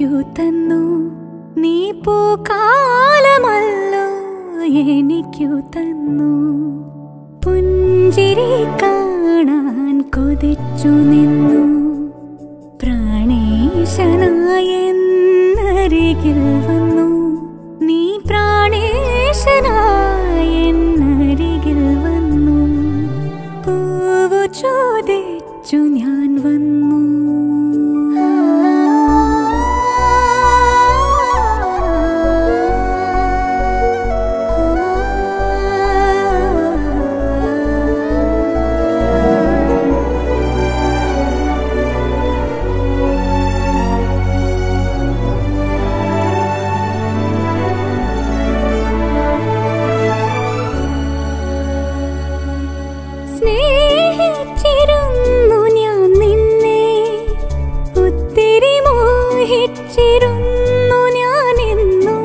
എനിക്കു തന്നു നീ പൂക്കാലമല്ലോ എനിക്കു തന്നു പുഞ്ചിരി കാണാൻ കൊതിച്ചു നിന്നു പ്രാണേശനായെന്നരികിൽ വന്നു നീ പ്രാണേശനായെന്നരികിൽ വന്നു പൂവു ചോദിച്ചു ഞാൻ വന്നു സ്നേഹിച്ചിരുന്നു ഞാൻ നിന്നെ ഒത്തിരി മോഹിച്ചിരുന്നു ഞാൻ എന്നും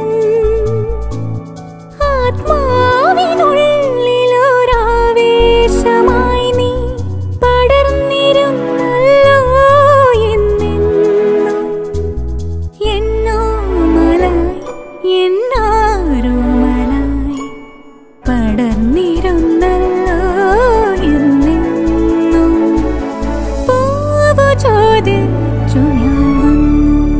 ആത്മാവിനുള്ളിലൊരാവേശമായി നീ പടർന്നിരുന്നല്ലോ എന്നെന്നും എന്നോ മലായി എന്നാരോ മലായി പടർന്നിരുന്നല്ലോ എന്നെന്നും പൂവു ചോദിച്ചു ഞാൻ വന്നു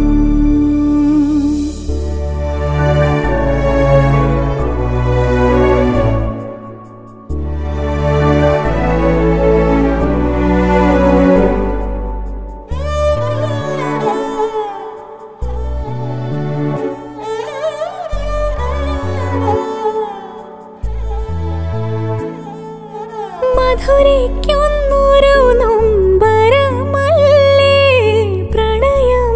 മധുരിക്കുന്നൊരു നൊമ്പരമല്ലേ പ്രണയം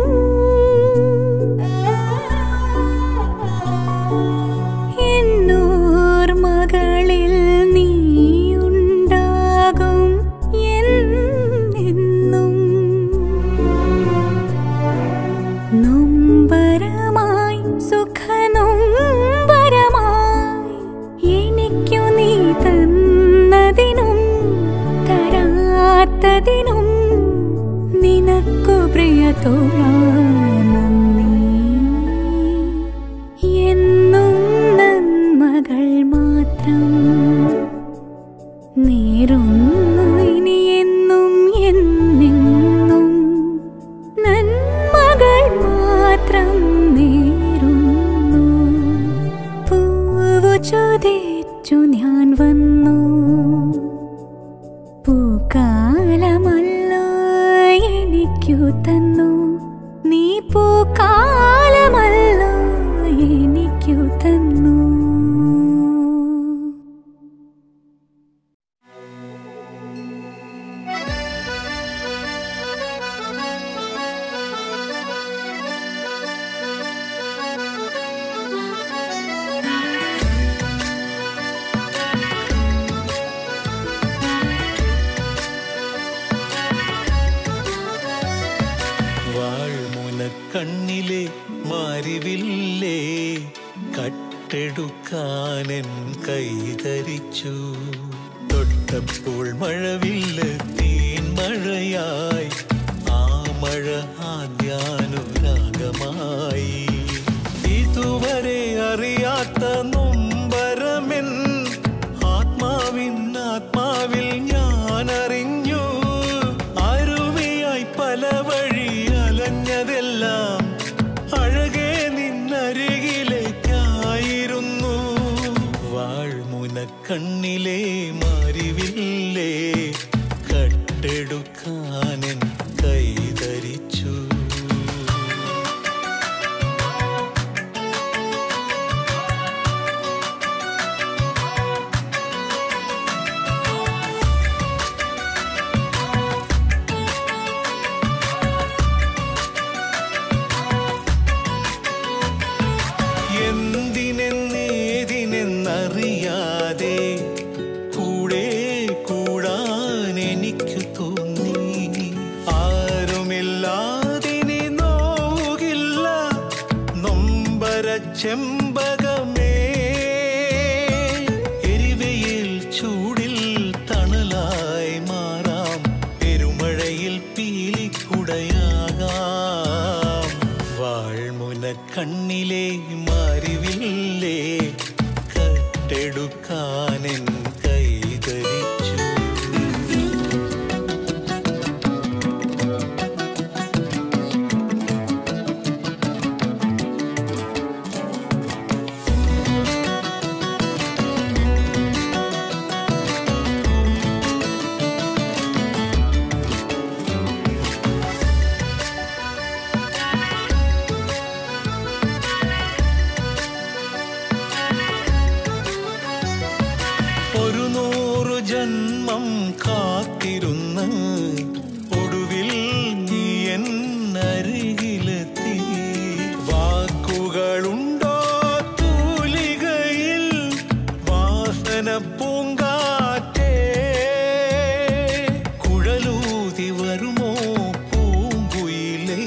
എന്നോർമകളിൽ നീയുണ്ടാകും എന്നെന്നും നൊമ്പരമായി സുഖനൊമ്പരമായി എനിക്കു നീ തന്നതിനും തരാത്തതിനും നിനക്കു പ്രിയത്തോള നന്ദി എന്നും നന്മകൾ മാത്രം നേരുന്നു ഇനി എന്നും എന്നെന്നും നന്മകൾ മാത്രം നേരുന്നു പൂവു ചോദിച്ചു ഞാൻ വന്നു പൂക്കാലമല്ലോ എനിക്കു തന്നു നീ പൂക്കാലമല്ലോ എനിക്കു തന്നു വാഴ്മുനക്കണ്ണിലെ മാരിവില്ലേ കട്ടെടുക്കാനെൻ കൈതരിച്ചു തൊട്ടപ്പോൾ മഴവില്ല് തീൻ മഴയായി ആ മഴ ആദ്യാനുരാഗമായി ഇതുവരെ അറിയാത്ത നൊമ്പരമെൻ ആത്മാവിൻ ആത്മാവിൽ ഞാൻ അറിഞ്ഞു അരുവിയായി പല വഴി അലഞ്ഞതെല്ലാം അഴകെ നിന്നരികിലേക്കായിരുന്നു വാഴ്മുനക്കണ്ണിലെ മാരിവില്ലേ കട്ടെടുക്കാനെൻ കൈതരിച്ചു എന്തിനെന്നേതിനെന്നറിയാതെ കൂടെ കൂടാൻ എനിക്ക് തോന്നി ആരുമില്ലാതിനി നോകില്ല നൊമ്പര ചെമ്പകമേ എരിവയിൽ ചൂടിൽ തണലായി മാറാം പെരുമഴയിൽ പീലിക്കുടയാകാം വാഴ കണ്ണിലെ മാറിവില്ലേ കട്ടെടുക്കാനെൻ കൈതരിച്ചു ഒരു നൂറു ജന്മം കാത്തിരുന്ന് ഒടുവിൽ നീ എന്നരികിലെത്തി വാക്കുകളുണ്ടോ തൂലികയിൽ വാസന പൂങ്കാറ്റേ കുഴലൂതി വരുമോ പൂങ്കുയിലേ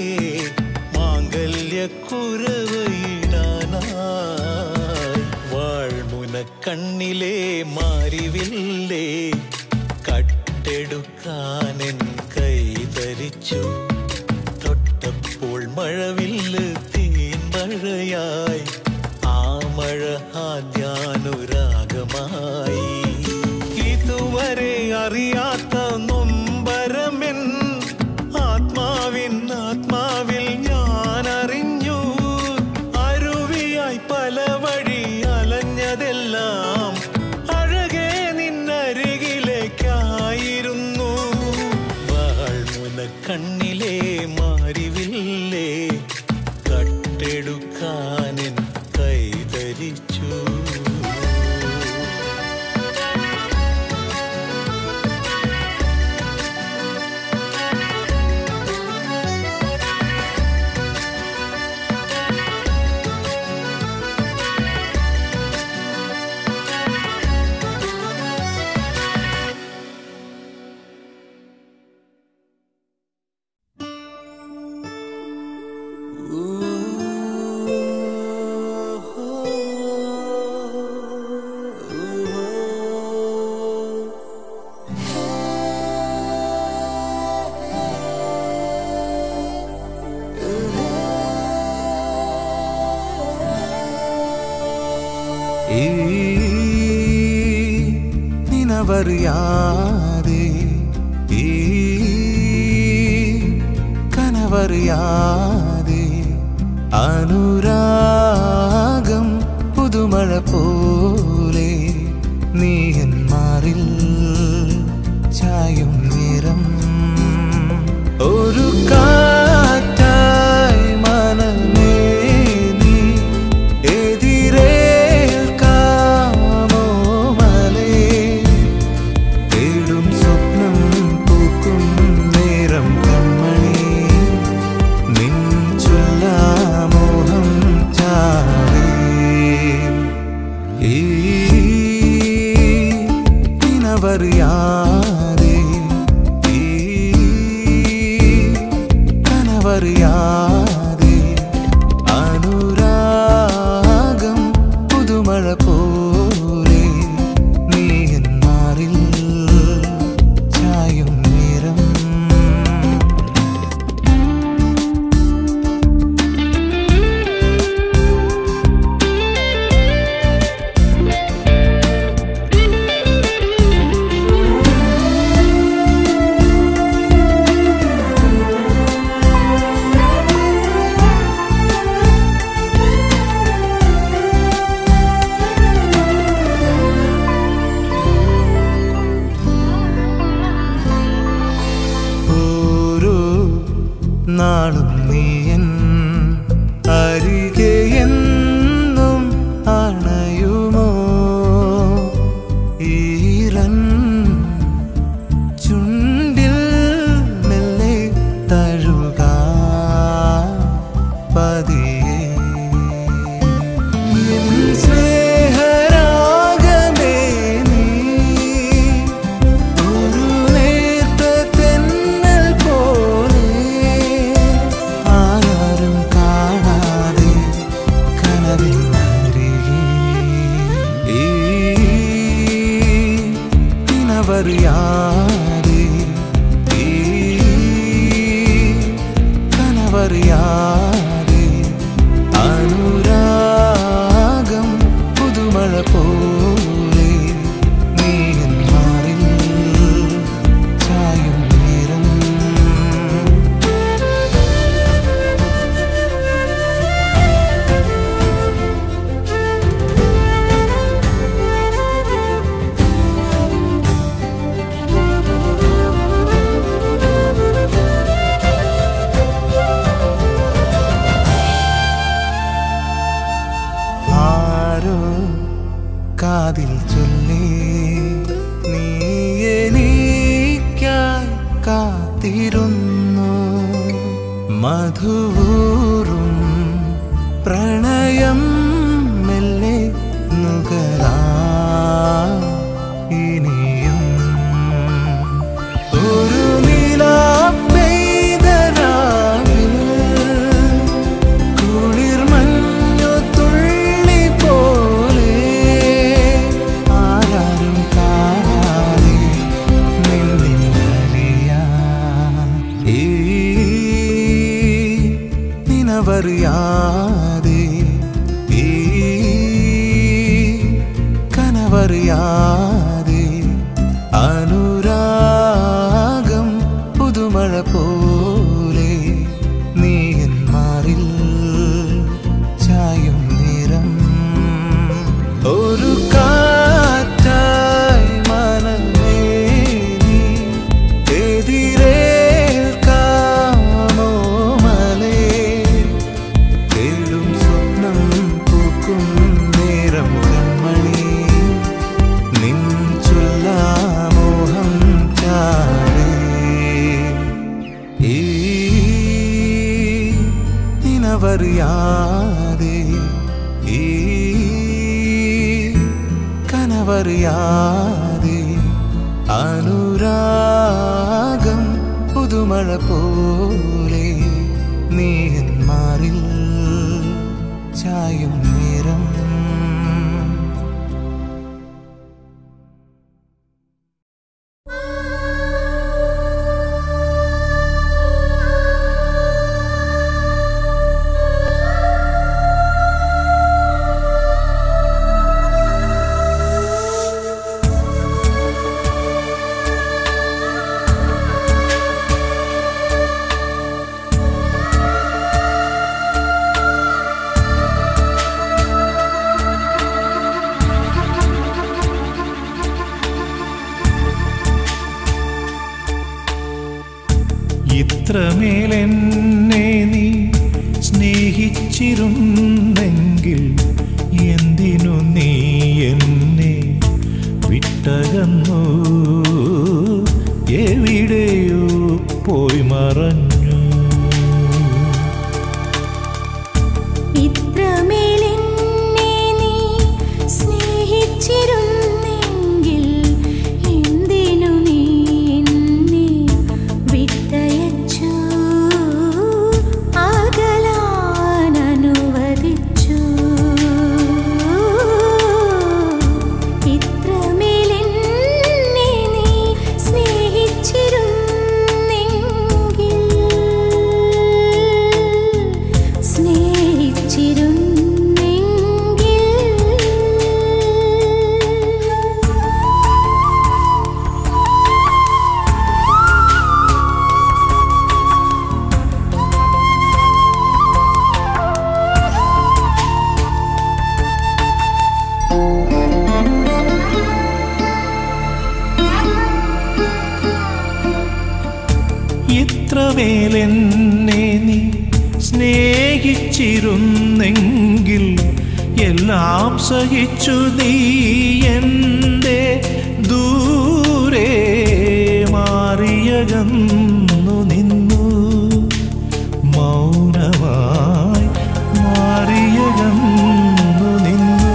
മാംഗല്യക്കുറവയിടാനായി വാഴ്മുന കണ്ണിലെ മാറിവില്ലേ കട്ടെടുക്കാനെൻ കൈതരിച്ചു തൊട്ടപ്പോൾ മഴവില്ല് തീൻ മഴയായി ആ മഴ ആദ്യാനുരാഗമായി ഇതുവരെ അറിയാത്ത നൊമ്പരമെൻ ആത്മാവിൻ ആത്മാവിൽ ഞാൻ അറിഞ്ഞു അരുവിയായി പല വഴി അലഞ്ഞതെല്ലാം അഴകെ നിന്നരികിലേക്കായിരുന്നു വാൾമുന കണ്ണിലെ മാറിവില്ലേ കട്ടെടുക്കാനെൻ കൈതരിച്ചു ഈ നിനവറിയാതെ ഈ കനവറിയാതെ അനുരാഗം പുതുമഴ പോലെ നീയന്മാരിൽ ചായും നിറം ഒരു കാറ്റായി മനമേ നീ എതിരേൽക്കാമോ മലേ തേടും സ്വപ്നം പൂക്കും നേരം കൺമണി നിൻ ചൊല്ലാമോഹം ചാവേ ഈ നിനവറിയാതെ ഈ കനവറിയാതെ അനുരാഗം പുതുമഴ പോലെ നീ എന്നാറിൽ ചായും നേരം ഓരോ നാളും നീയൻ അരികെ എന്നും അണയുമോ ഈറൻ ചുണ്ടിൽ മെല്ലെ തഴുക പതിയെ എൻ സ്നേഹരാഗമേ നീ ഒരു നേർത്ത തെന്നൽ പോലെ ആരും കാണാതെ കനവിന്നരികെ ഈ ഇനവറിയാതെ ഈ കനവറിയാതെ കാതിൽ ചൊല്ലി നീ എനിക്കായി കാത്തിരുന്നു മധുവൂറും പ്രണയം മെല്ലെ നുകരാ ഇനിയും ഒരു നിലാ പെയ്ത രാവിൽ കുളിർ മഞ്ഞു തുള്ളി പോലെ ആരാരും കാണാതെ നിന്നിന്നറിയാ ഈ നിനവറിയാതെ ഈ കനവറിയാതെ അനുരാഗം പുതുമഴ പോലെ നീ എൻ മാറിൽ ചായും നിറം ഒരു കാറ്റായി മനമേ നീ എതിരേൽക്കാമോ മലേ തേടും സ്വപ്നം പൂക്കും നേരം കൺമണി നിൻ ചൊല്ലാമോഹം ചാരേ ഈ നിനവറിയാതെ ഈ കനവറിയാതെ അനുരാഗം പുതുമഴ പോലെ നീ എൻ മാറിൽ ചായും നേരം ഇത്രമേലെന്നെ നീ സ്നേഹിച്ചിരുന്നെങ്കിൽ എന്തിനു നീ എന്നെ വിട്ടകന്നു എവിടെയോ പോയി മറഞ്ഞു ഇത്രമേലെന്നെ നീ സ്നേഹിച്ചിരുന്നെങ്കിൽ എന്തിനു നീ എന്നെ വിട്ടയച്ചു അകലാൻ അനുവദിച്ചു ഇത്രമേലെന്നെ നീ സ്നേഹിച്ചിരുന്നെങ്കിൽ സ്നേഹിച്ചിരുന്നെങ്കിൽ ഇത്രമേലെന്നെ നീ സ്നേഹിച്ചിരുന്നെങ്കിൽ എല്ലാം സഹിച്ചു നീ എൻ്റെ ദൂരെ മാറിയകന്നു നിന്നു മൗനമായി മാറിയകന്നു നിന്നു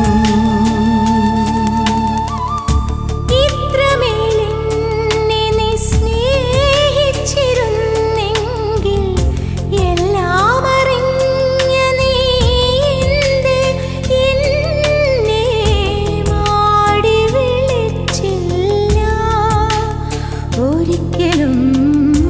ഇത്രമേലെന്നെ നീ സ്നേഹിച്ചിരുന്നെങ്കിൽ എല്ലാം അറിഞ്ഞ നീ എന്തേ എന്നെ മാടി വിളിച്ചില്ല ഒരിക്കലും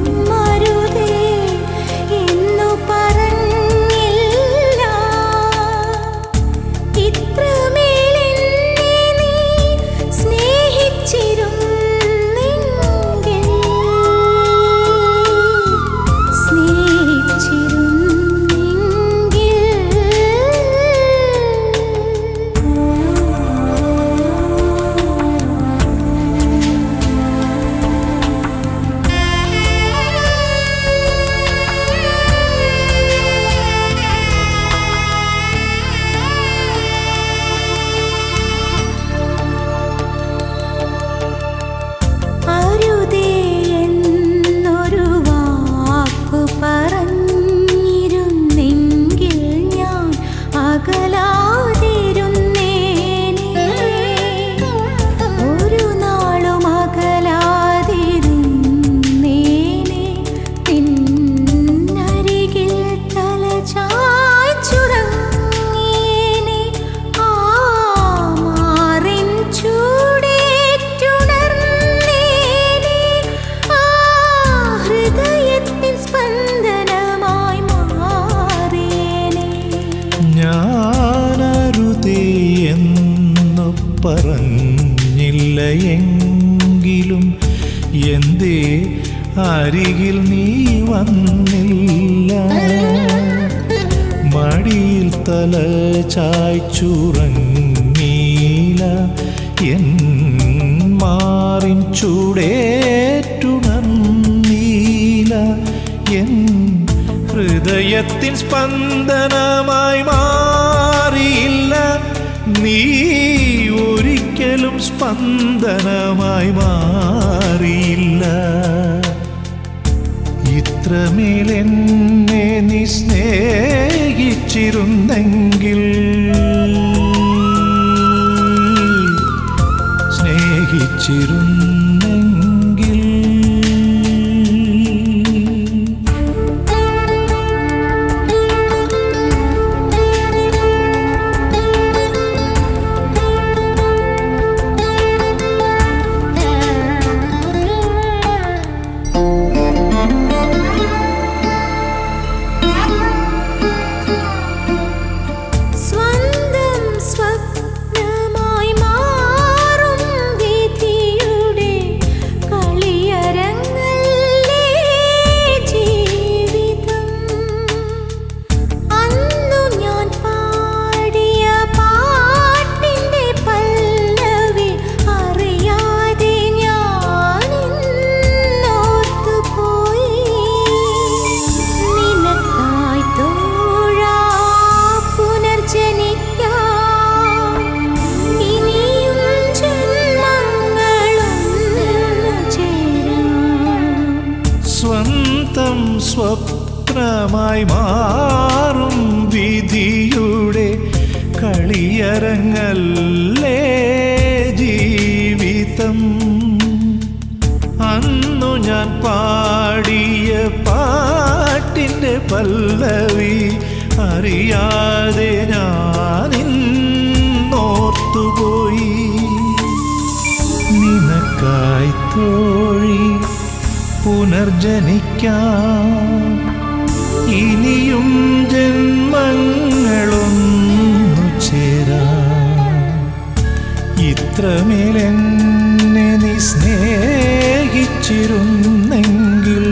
പറഞ്ഞില്ല എങ്കിലും എന്തേ അരികിൽ നീ വന്നില്ല മടിയിൽ തല ചായ്ച്ചുറങ്ങീല എൻ മാറിൻ ചൂടേറ്റുണർന്നീല എൻ ഹൃദയത്തിൻ സ്പന്ദനമായി മാറിയില്ല നീ ഒരിക്കലും സ്പന്ദനമായി മാറിയില്ല ഇത്രമേൽ എന്നെ നീ സ്നേഹിച്ചിരുന്നെങ്കിൽ സ്നേഹിച്ചിരുന്നെങ്കിൽ സ്വന്തം സ്വപ്നമായി മാറും വിധിയുടെ കളിയരങ്ങല്ലേ ജീവിതം അന്നു ഞാൻ പാടിയ പാട്ടിന്റെ പല്ലവി അറിയാതെ ഞാൻ ഓർത്തുപോയി നിനക്കായി തോഴാ പുനർജനിക്കാം ഇനിയും ജന്മങ്ങളൊന്നു ചേരാം സ്വന്തം സ്വപ്നമായി മാറും വിധിയുടെ കളിയരങ്ങല്ലേ ജീവിതം അന്നു ഞാൻ പാടിയ പാട്ടിൻ്റെ പല്ലവി അറിയാതെ ഞാനിന്നോർത്തുപോയി നിനക്കായി തോഴി പുനർജനിക്കാം ഇനിയും ജന്മങ്ങളൊന്നു ചേരാം ഇത്രമേൽ എന്നെ നീ സ്നേഹിച്ചിരുന്നെങ്കിൽ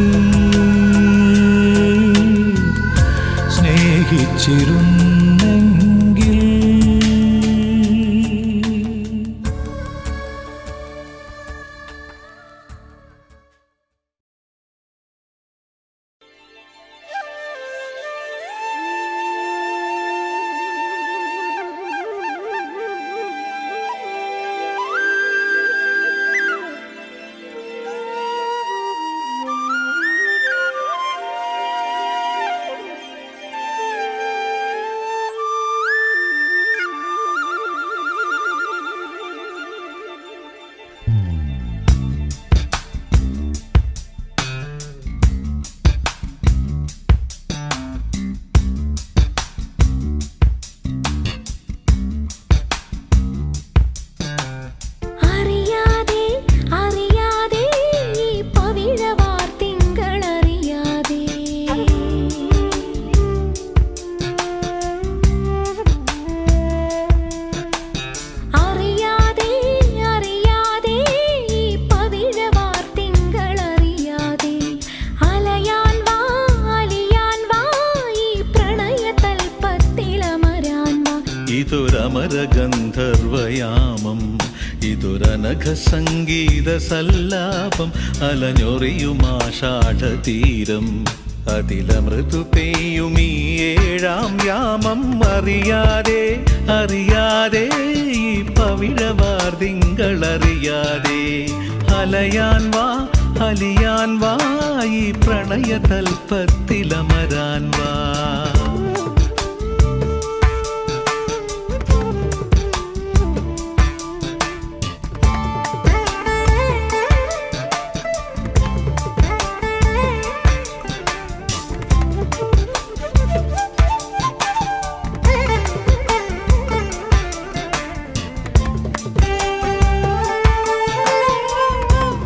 സ്നേഹിച്ചിരുന്നെങ്കിൽ അറിയാതെ അറിയാതെ ഈ പവിഴവാർ തിങ്കളറിയാതെ അറിയാതെ അറിയാതെ ഈ പവിഴവാർ തിങ്കളറിയാതെ അലയാൻ വാ അലിയാൻ വാ ഈ പ്രണയതൽപ്പത്തിലമരാൻ വാ ഇതൊരമര ഗന്ധർവയാമം ഇതൊരനഘ സംഗീത സല്ലാപം അലഞ്ഞൊറിയുമാഷാഢതീരം അതിലമൃദു പെയ്യുമീ ഏഴാം യാമം അറിയാതെ അറിയാതെ ഈ പവിഴവാർദിങ്കളറിയാതെ അലയാൻ വാ അലിയാൻ വാ ഈ പ്രണയതൽപ്പത്തിലമരാൻ വാ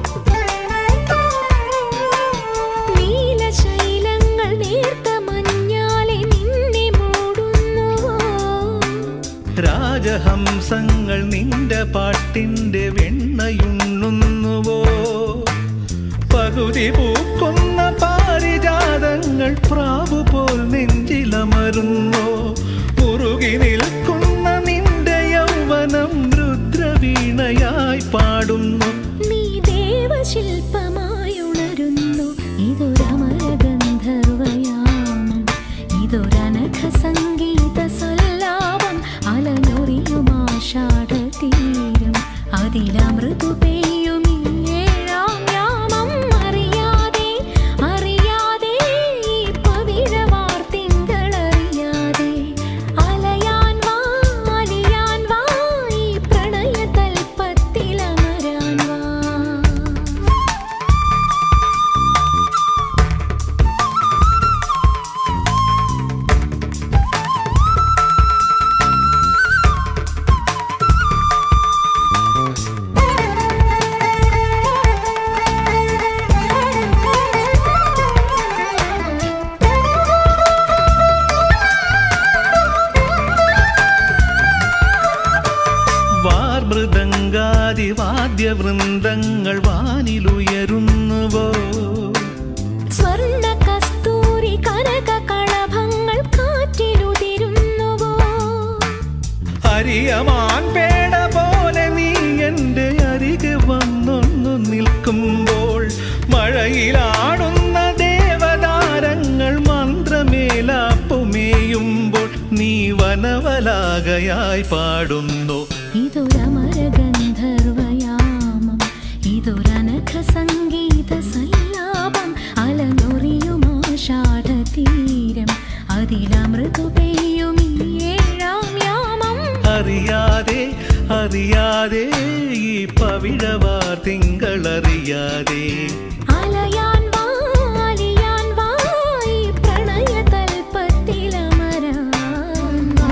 നീലശൈലങ്ങൾ നേർത്ത മഞ്ഞ രാജഹംസങ്ങൾ നിന്റെ പാട്ടിന്റെ വെണ്ണയുണ്ണുന്നുവോ പകുതി പൂക്കുന്ന പാരിജാതങ്ങൾ പ്രാവു പോൽ നെഞ്ചിലമരുന്നോ മുറുകി നിൽക്കുന്ന നിന്റെ യൗവനം രുദ്രവീണയായി പാടുന്നു നീ ദേവശില്പമായി ഉണരുന്നു ഇതൊരമരഗന്ധർവയാമം ഇതൊരനഘ സംഗീത സല്ലാപം അലനൊറിയുമാഷാഢതീരം അതിലമൃദു പെയ്യും ഈ ഏഴാം യാമം അറിയാതെ അറിയാതെ ഈ പവിഴവാർ തിങ്കളറിയാതെ അലയാൻ വാ അലിയാൻ വാ ഈ പ്രണയതൽപ്പത്തിലമരാൻ വാ വാർമൃദംഗാതി വാദ്യവൃന്ദങ്ങൾ വാനിലുയരുന്നുവോ സ്വർണ്ണ കസ്തൂരി കനക കളഭങ്ങൾ കാറ്റിലുതിരുന്നുവോ അരിയമാൻ പേട പോലെ നീ എൻ്റെ അരികെ വന്നൊന്നു നിൽക്കുമ്പോൾ മഴയിലാടുന്ന ദേവതാരങ്ങൾ മന്ത്രമേലാപ്പുമേയുമ്പോൾ നീ വനവലാകയായി പാടുന്നു ഇതൊരമരഗന്ധർവയാമം ഇതൊരനഘ സംഗീത സല്ലാപം അലനൊറിയുമാഷാഢതീരം അതിലമൃദു പെയ്യും ഈ ഏഴാം യാമം അറിയാതെ അറിയാതെ ഈ പവിഴവാർ തിങ്കളറിയാതെ അലയാൻ വാ അലിയാൻ വാ ഈ പ്രണയതൽപ്പത്തിലമരാൻ വാ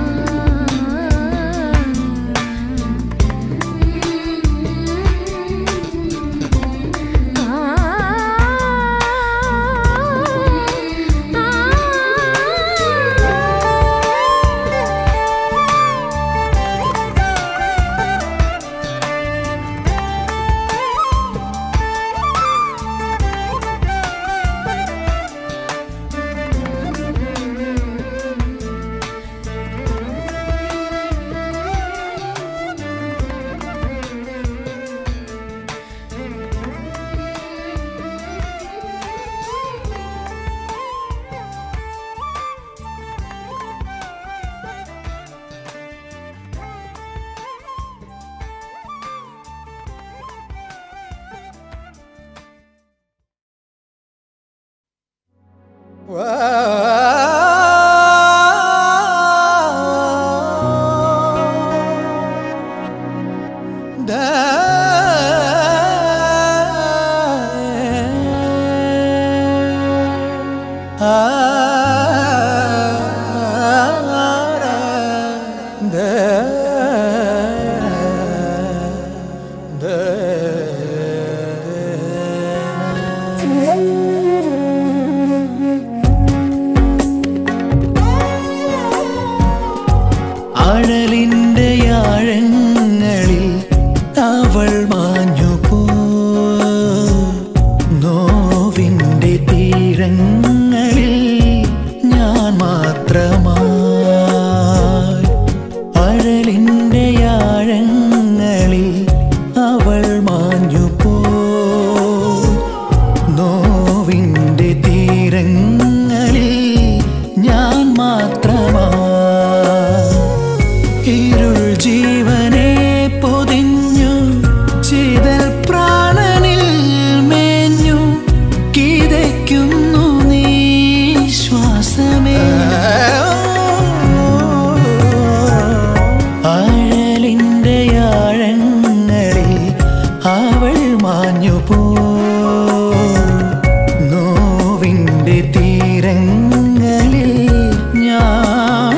അഴലിന്റെ ആഴങ്ങളിൽ അവൾ മാഞ്ഞു പോ നോവിന്റെ തീരങ്ങളിൽ ഞാൻ മാത്രമായി അഴലിന്റെ ആഴങ്ങളിൽ അവൾ മാഞ്ഞു പോ നോവിന്റെ തീരങ്ങളിൽ ഞാൻ മാത്രമായി ഇരുൾ ജീവനെ പൊതിഞ്ഞു ചിതൽ പ്രാണനിൽ മേഞ്ഞു കിതയ്ക്കുന്നു നീ ശ്വാസമേ ആഴലിന്റെ ആഴങ്ങളിൽ അവൾ മാഞ്ഞു പോ നോവിന്റെ തീരങ്ങളിൽ ഞാൻ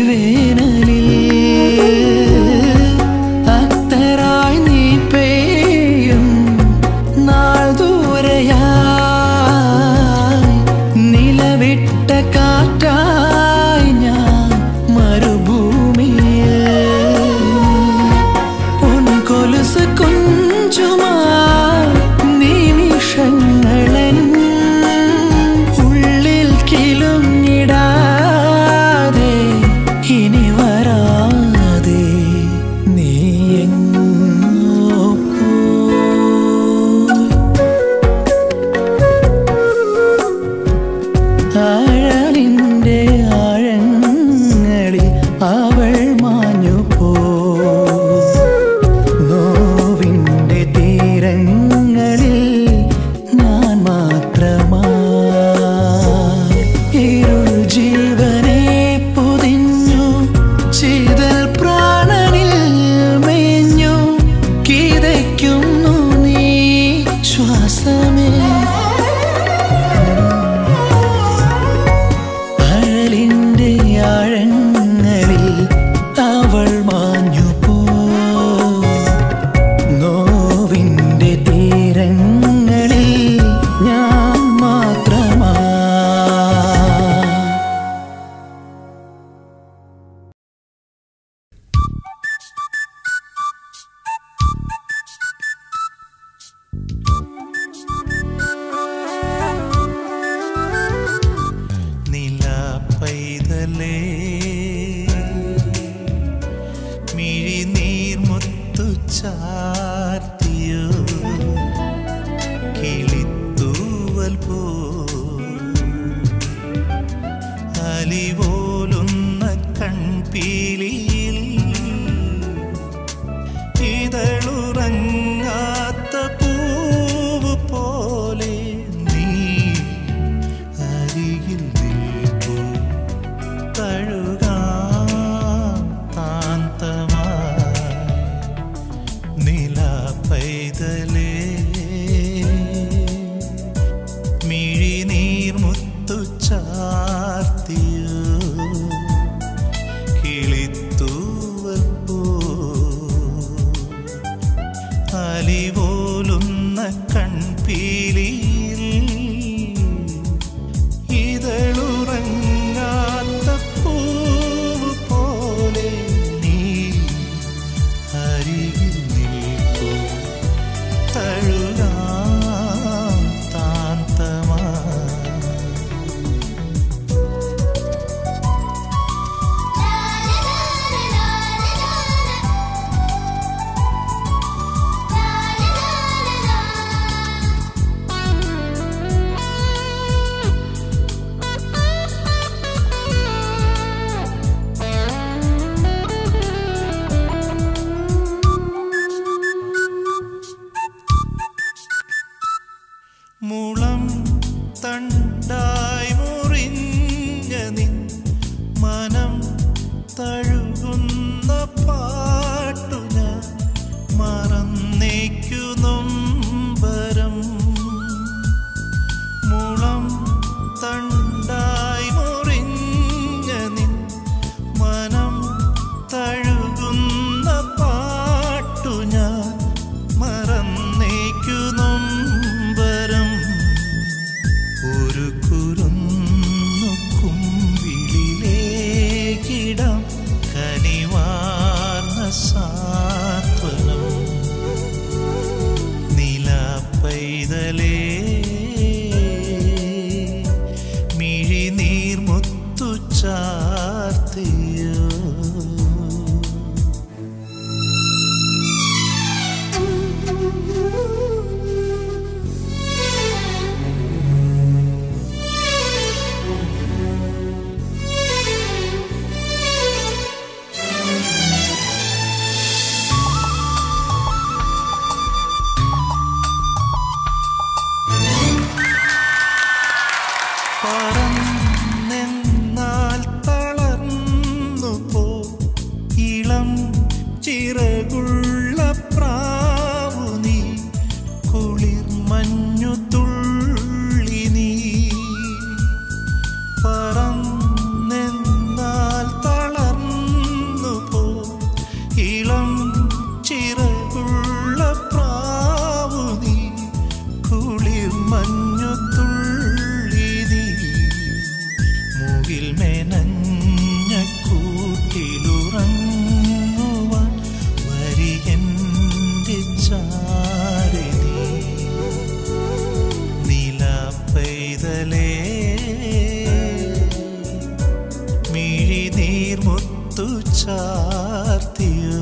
വേനലിൽ അത്തരായി നീ പെയ്യും നാൾ ദൂരയായി നിലവിട്ട കാറ്റായി ഞാൻ മരുഭൂമിയിൽ പൊൻകൊലുസ് കുഞ്ചുമാ നിമിഷങ്ങളൻ ഉള്ളിൽ കിലുങ്ങിടാതെ ഇനി വരാതെ നീ എങ്ങോ പോയി ആഴലിൻ്റെ ആഴങ്ങളിൽ അവൾ മാഞ്ഞു പോ നോവിൻ്റെ തീരങ്ങളിൽ ഞാൻ മാത്രമാ ഇരുൾ ജീവനെ പൊതിഞ്ഞു ചിതൽ പ്രാണനിൽ മേഞ്ഞു കിതയ്ക്കുന്നു നീ ശ്വാസമേ അഴലിൻ്റെ ആഴങ്ങളിൽ അവൾ മാഞ്ഞു പോ നോവിൻ്റെ തീരങ്ങളിൽ ഞാൻ മാത്രമാ നില പൈതലേ മിഴിനീർമുത്തു ചാർത്തിയോ കിളിത്തൂവൽ പോ അലിപോലുന്ന കൺപീലിയിൽ ഇതളുറങ്ങാത്ത പൂവ് പോലെ നീ അരികിൽ നിൽക്കൂ തഴുകാം താന്തമായി നില പൈതലേ മിഴിനീർമുത്തു ചാർത്തിയോ കിളിത്തൂവൽ ചാർത്തിയോ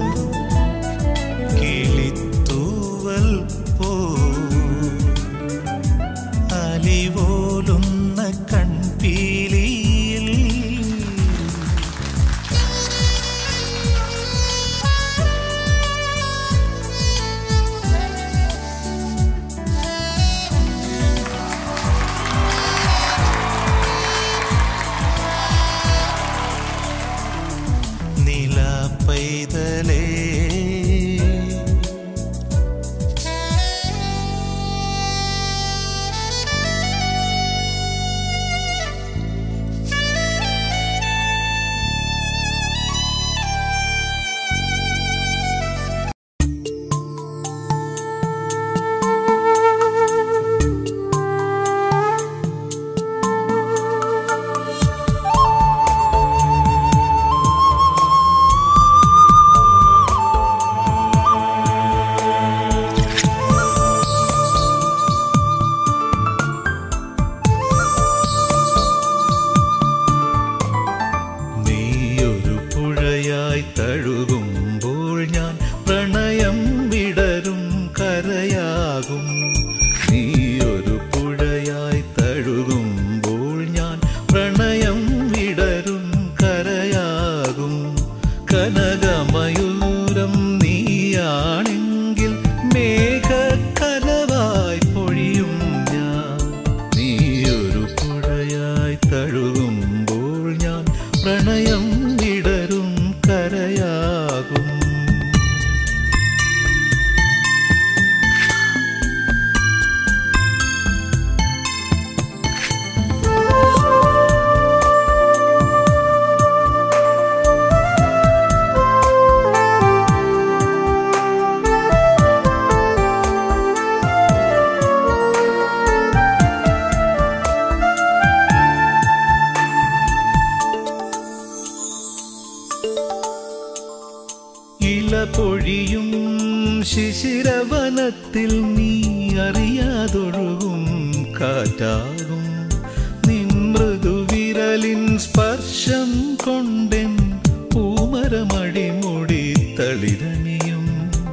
കിളിത്തൂവൽ പോ അലിപോലുന്ന കൺപീലിയിൽ നില പൈതലേ നീയൊരു പുഴയായി തഴുകുമ്പോൾ ഞാൻ പ്രണയം വിടരും കരയാകും നീയൊരു പുഴയായി തഴുകുമ്പോൾ ഞാൻ പ്രണയം വിടരും കരയാകും കനകമയൂരം നീയാണെങ്കിൽ മേഘക്കനവായി പൊഴിയും ഞാൻ നീയൊരു പുഴയായി തഴുകുമ്പോൾ ഞാൻ പ്രണയം വിടരും കരയാകും ഇല പൊഴിയും ശിശിരവനത്തിൽ നീ അറിയാതൊഴുകും കാറ്റാകും നിൻ മൃദുവിരലിൻ സ്പർശം കൊണ്ടെൻ പൂമരമടിമുടി തളിരണിയും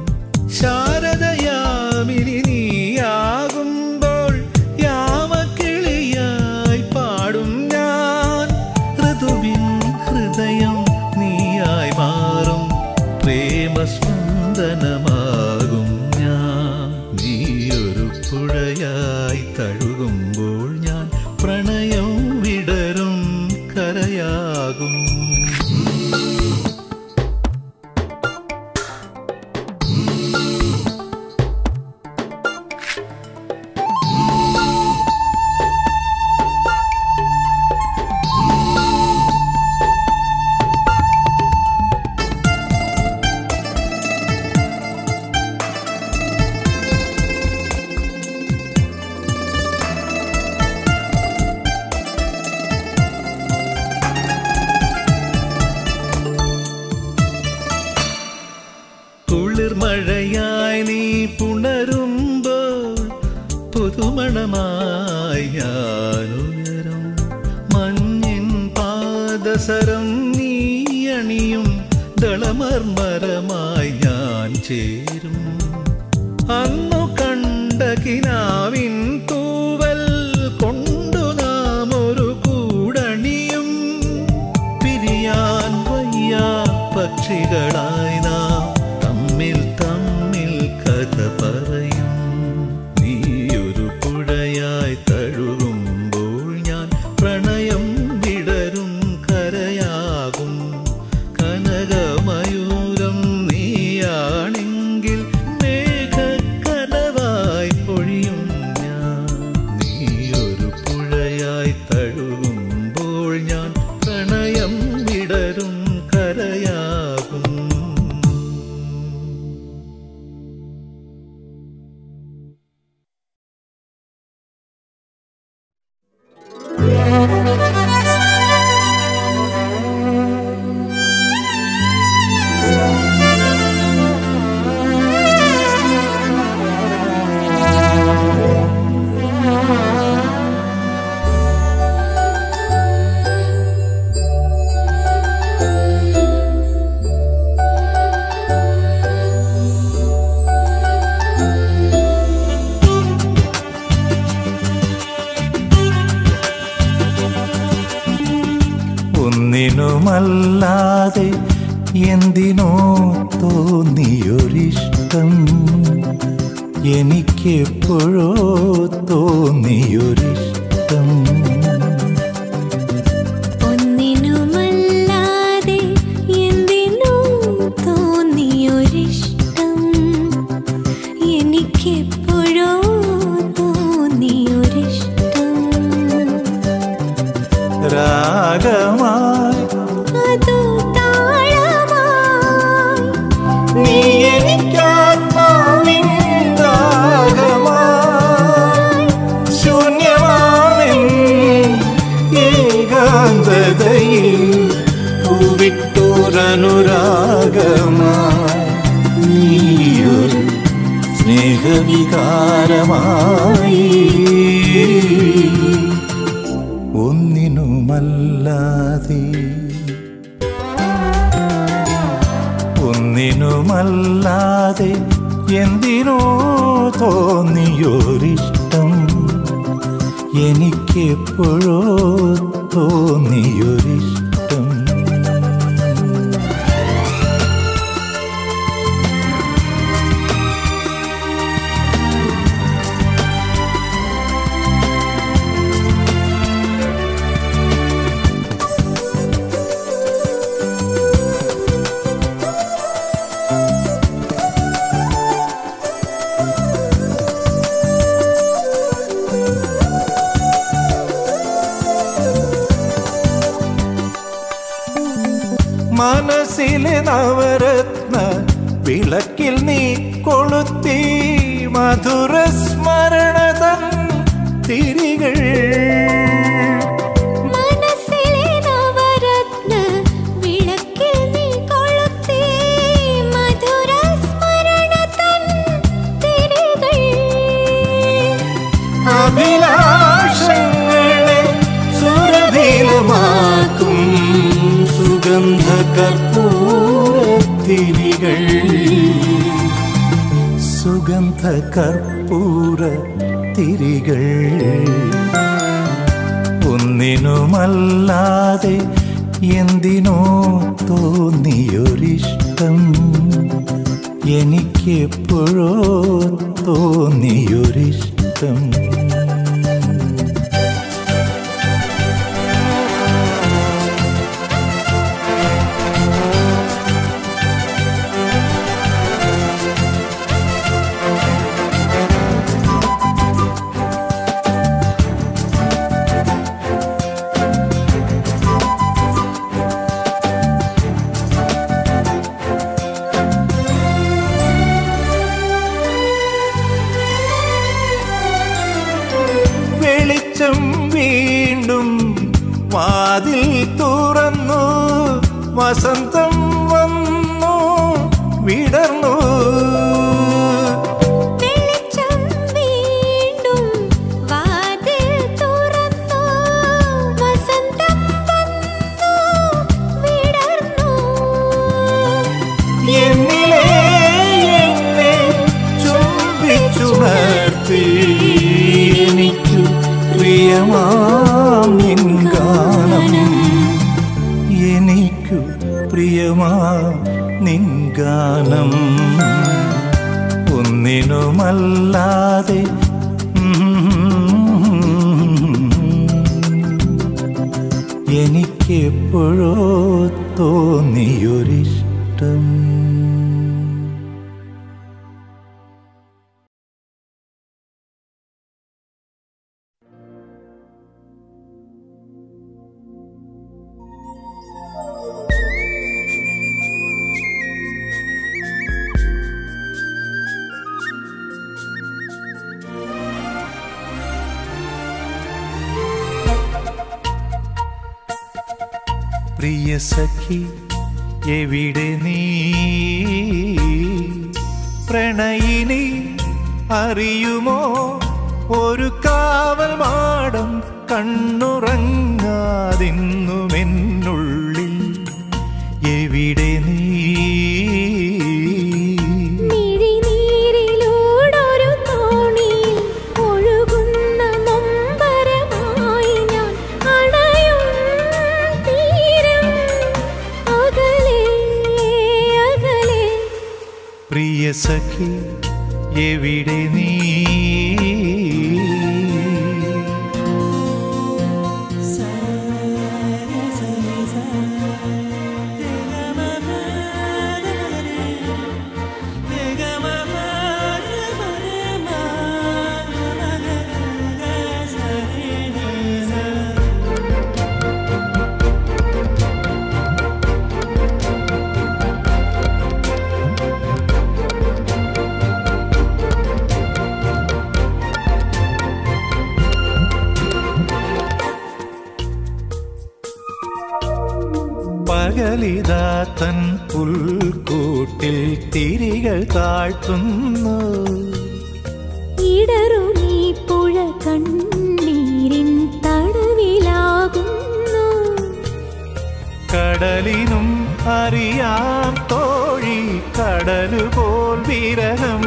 ശാരദയാമിനി നീയാകുമ്പോൾ യാമക്കിളിയായി പാടും ഞാൻ ഋതുവിൻ ഹൃദയം നീയായി മാറും പ്രേമസ്പന്ദനമാകും ഞാൻ നീയൊരു പുഴയായി തഴുകുമ്പോൾ ഞാൻ പ്രണയം വിടരും കരയാകും കുളിർമഴയായി നീ പുണരുമ്പോൾ പുതുമണമായി ഞാനുയരും മഞ്ഞിൻ പാദസരം നീ അണിയും ദളമർമരമായി ഞാൻ ചേരും അന്നു കണ്ട കിനാവിൻ തൂവൽ കൊണ്ടു നാം ഒരു കൂടണിയും പിരിയാൻ വയ്യാ പക്ഷികളായി നാം തമ്മിൽ തമ്മിൽ കഥ പറയും നീയൊരു പുഴയായി തഴുകുമ്പോൾ ഞാൻ പ്രണയം വിടരും കരയാകും കനകമയൂരം നീയാണെങ്കിൽ മേഘക്കനവായി പൊഴിയും ഞാൻ നീയൊരു പുഴയായി തഴുകുമ്പോൾ ഞാൻ പ്രണയം വിടരും കരയാകും മറയാതെ എന്തിനോ തോന്നിയൊരിഷ്ടം എനിക്കെപ്പോഴോ തോന്നിയൊരിഷ്ടം ഒന്നിനുമല്ലാതെ എന്തിനോ തോന്നിയൊരിഷ്ടം എനിക്കെപ്പോഴോ തോന്നിയൊരിഷ്ടം രാഗമായി അതു താളമായി നീ എനിക്കാത്മാവിൻ രാഗമായി ശൂന്യമാണെൻ ഏകാന്തതയിൽ പൂവിട്ടൊരനുരാഗമായി നീയൊരു സ്നേഹവികാരമായി ഒന്നിനുമല്ലാതെ ഒന്നിനുമല്ലാതെ എന്തിനോ തോന്നിയൊരിഷ്ടം എനിക്കെപ്പോഴോ തോന്നിയൊരിഷ്ടം മനസ്സിലെ നവരത്ന വിളക്കിൽ നീ കൊളുത്തി മധുര സ്മരണതൻ തിരികൾ മനസ്സിലെ നവരത്ന വിളക്കിൽ നീ കൊളുത്തി മധുര സ്മരണ തൻ തിരികൾ അഭിലാഷങ്ങളെ സുരഭീലമാക്കും സുഗന്ധ കർപ്പൂരത്തിരികൾ സുഗന്ധ കർപ്പൂര തിരികൾ ഒന്നിനുമല്ലാതെ എന്തിനോ തോന്നിയൊരിഷ്ടം എനിക്കെപ്പോഴോ തോന്നിയൊരിഷ്ടം വെളിച്ചം വീണ്ടും വാതിൽ തുറന്നു വസന്തം വന്നു വിടർന്നു വെളിച്ചം വീണ്ടും വാതിൽ തുറന്നു വസന്തം വന്നു വിടർന്നു എന്നിലെ എന്നെ ചുംബിച്ചുണർത്തി എനിക്കു പ്രിയമാം നിൻ ഗാനം എനിക്കു പ്രിയമാം നിൻ ഗാനം ഒന്നിനുമല്ലാതെ എനിക്കെപ്പോഴോ തോന്നിയൊരിഷ്ടം പ്രിയ സഖി എവിടെ നീ പ്രണയിനി അറിയുമോ ഒരു കാവൽ മാടം കണ്ണുറങ്ങാതിന്നുമെന്നുള്ളിൽ എവിടെ നീ മിഴിനീരിലൂടൊരു തോണിയിൽ ഒഴുകുന്ന നൊമ്പരമായി ഞാൻ അണയും തീരം അകലെ പ്രിയ സഖി എവിടെ നീ പകലിതാ തൻ പുൽക്കൂട്ടിൽ തിരികൾ താഴ്ത്തുന്നു ഇടറുമീ പുഴ കണ്ണീരിൻ തടവിലാകുന്നു കടലിനും അറിയാം തോഴി കടലുപോൽ വിരഹം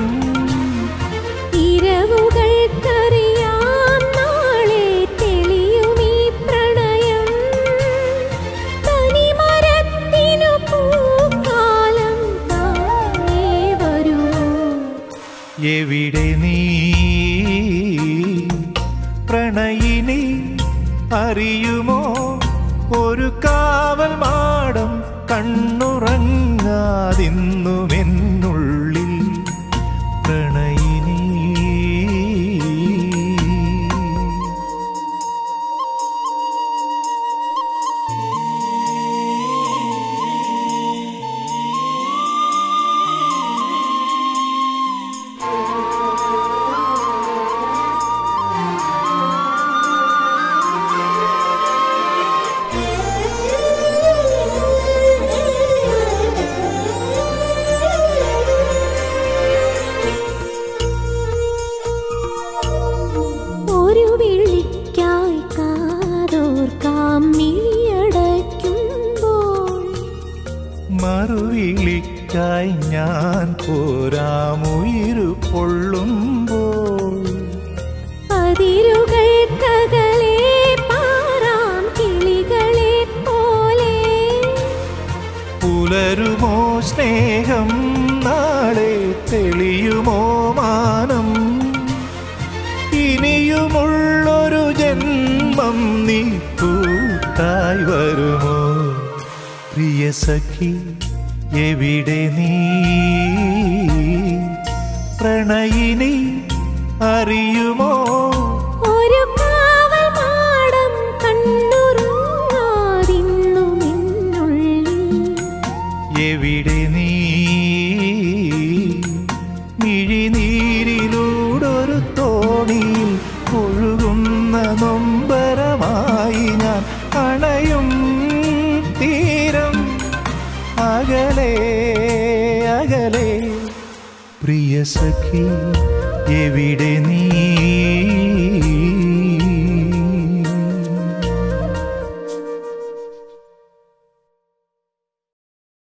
ഇരവുകൾക്കറിയാം നാളെ തെളിയുമീ പ്രണയം തനിമരത്തിനു പൂക്കാലം താനേ വരുമോ എവിടെ നീ പ്രണയിനി അറിയുമോ ഒരു കാവൽ മാടം കണ്ണുറങ്ങാതിന്നുമെന്നുള്ളിൽ പ്രണയിനി ഒരു വിളിക്കായി കാതോർക്കാം മിഴിയടയ്ക്കുമ്പോൾ മറുവിളിക്കായി ഞാൻ പോരാമുയിരു പൊള്ളുമ്പോൾ അതിരുകൾക്കകലെ പാറാം കിളികളെ പോലെ പുലരുമോ സ്നേഹം നാളെ തെളിയുമോ മാനം ഇനിയുമുള്ളൊരു ജന്മം നീ കൂട്ടായി വരുമോ പ്രിയ സഖി എവിടെ നീ പ്രണയിനി അറിയുമോ ഒരു കാവൽ മാടം കണ്ണുറങ്ങാതിന്നുമെന്നുള്ളിൽ എവിടെ നീ മിഴിനീരിലൂടൊരു തോണിയിൽ ഒഴുകുന്ന നൊമ്പരമായി ഞാൻ അണയും തീരം അകലെ അകലെ പ്രിയ സഖി എവിടെ നീ